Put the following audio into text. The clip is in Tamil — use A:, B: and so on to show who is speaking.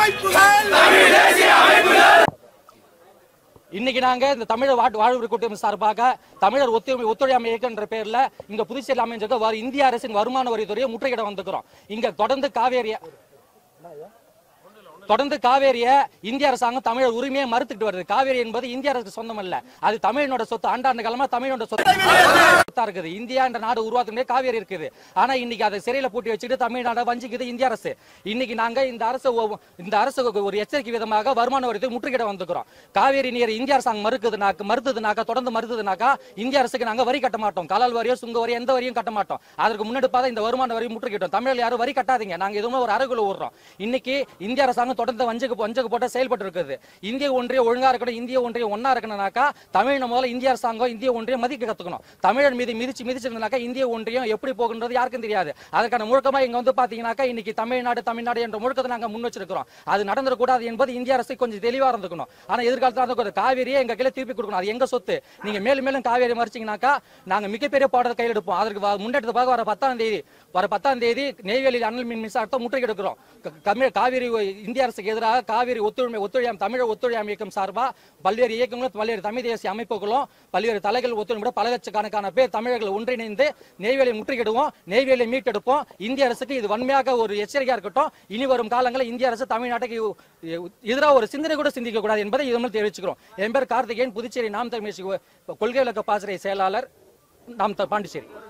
A: அமைப்புகள்
B: இன்னைக்கு நாங்க இந்த தமிழர் வாட்டு வாழ்வு கூட்டம் சார்பாக தமிழர் ஒத்துழைமை ஒத்துழையாமை இயக்கம் என்ற பேர்ல இங்க புதுச்சேரி அமைஞ்சிருக்க வரு- இந்திய அரசின் வருமான வரித்துறையை முற்றுகையிட வந்துக்கிறோம் இங்க தொடர்ந்து காவேரி தொடர்ந்து காவேரிய இந்திய அரசாங்கம் தமிழர் உரிமையை மறுத்துட்டு வருது காவேரி என்பது இந்திய அரசுக்கு சொந்தம் அல்ல அது தமிழனோட சொத்து ஆண்டாண்டு காலமா தமிழனோட சொத்து சொத்தா இருக்குது இந்தியா என்ற நாடு உருவாக்குனே காவேரி இருக்குது ஆனா இன்னைக்கு அதை சிறையில பூட்டி வச்சுட்டு தமிழ்நாட வஞ்சிக்குது இந்திய அரசு இன்னைக்கு நாங்க இந்த அரசு ஒ- இந்த அரசுக்கு ஒரு எச்சரிக்கை விதமாக வருமான வரித்தை முற்றுகையிட வந்துக்கிறோம் காவேரி நீர் இந்திய அரசாங்கம் மறுக்குதுனாக்க மறுத்ததுனாக்கா தொடர்ந்து மறுத்ததுனாக்கா இந்திய அரசுக்கு நாங்க வரி கட்ட மாட்டோம் கலால் வரியோ சுங்க வரியோ எந்த வரியும் கட்ட மாட்டோம் அதற்கு முன்னெடுப்பாக இந்த வருமான வரி முற்றுகிட்டோம் தமிழ் யாரும் வரி கட்டாதீங்க நாங்க எதுவுமே ஒரு அறகுல விடுறோம் இன்னைக்கு இந்திய அரசாங்கம் தொடர்ந்து வஞ்சக்கு வஞ்சக்கு போட்ட செயல்பட்டு இருக்குது இந்திய ஒன்றிய ஒழுங்கா இருக்கணும் இந்திய ஒன்றியம் ஒன்னா இருக்கணும்னாக்கா தமிழ் முதல்ல இந்திய அரசாங்கம் இந்திய ஒன்றியம் மதிக்க கத்துக்கணும் தமிழர் மீது மிதிச்சு மிதிச்சிருந்தாக்கா இந்திய ஒன்றியம் எப்படி போகுன்றது யாருக்கும் தெரியாது அதற்கான முழக்கமா இங்க வந்து பாத்தீங்கன்னாக்கா இன்னைக்கு தமிழ்நாடு தமிழ்நாடு என்ற முழக்கத்தை நாங்க முன் வச்சிருக்கிறோம் அது நடந்துடக்கூடாது என்பது இந்திய அரசு கொஞ்சம் தெளிவா இருந்துக்கணும் ஆனா எதிர்காலத்துல அந்த காவேரியை எங்க கையில திருப்பி கொடுக்கணும் அது எங்க சொத்து நீங்க மேலும் மேலும் காவேரி மறைச்சீங்கன்னாக்கா நாங்க மிகப்பெரிய பாடத்தை கையில் எடுப்போம் அதற்கு வ- முன்னெடுத்ததாக வர பத்தாம் தேதி வர பத்தாம் தேதி நெய்வேலியில் அனல் மின் மின்சாரத்தை முற்றுகை எடுக்கிறோம் க- தமிழ் காவிரி ஒ- இந்திய அரசுக்கு எதிராக காவிரி ஒத்துழைமை ஒத்துழையாம் தமிழர் ஒத்துழையாமை இயக்கம் சார்பா பல்வேறு இயக்கங்களும் பல்வேறு தமிழ் தேசிய அமைப்புகளும் பல்வேறு தலைகள் ஒத்துழைமை பல லட்சக்கணக்கான பேர் தமிழர்கள் ஒன்றிணைந்து நெய்வேலியை முற்றுகையிடுவோம் நெய்வேலியை மீட்டெடுப்போம் இந்திய அரசுக்கு இது வன்மையாக ஒரு எச்சரிக்கையா இருக்கட்டும் இனி வரும் காலங்களில் இந்திய அரசு தமிழ்நாட்டுக்கு எதிராக ஒரு சிந்தனை கூட சிந்திக்க கூடாது என்பதை இது மூலம் தெரிவிச்சுக்கிறோம் என் பேர் கார்த்திகேயன் புதுச்சேரி நாம் தமிழ் கொள்கை விளக்க பாசறை செயலாளர் நாம் த- பாண்டிச்சேரி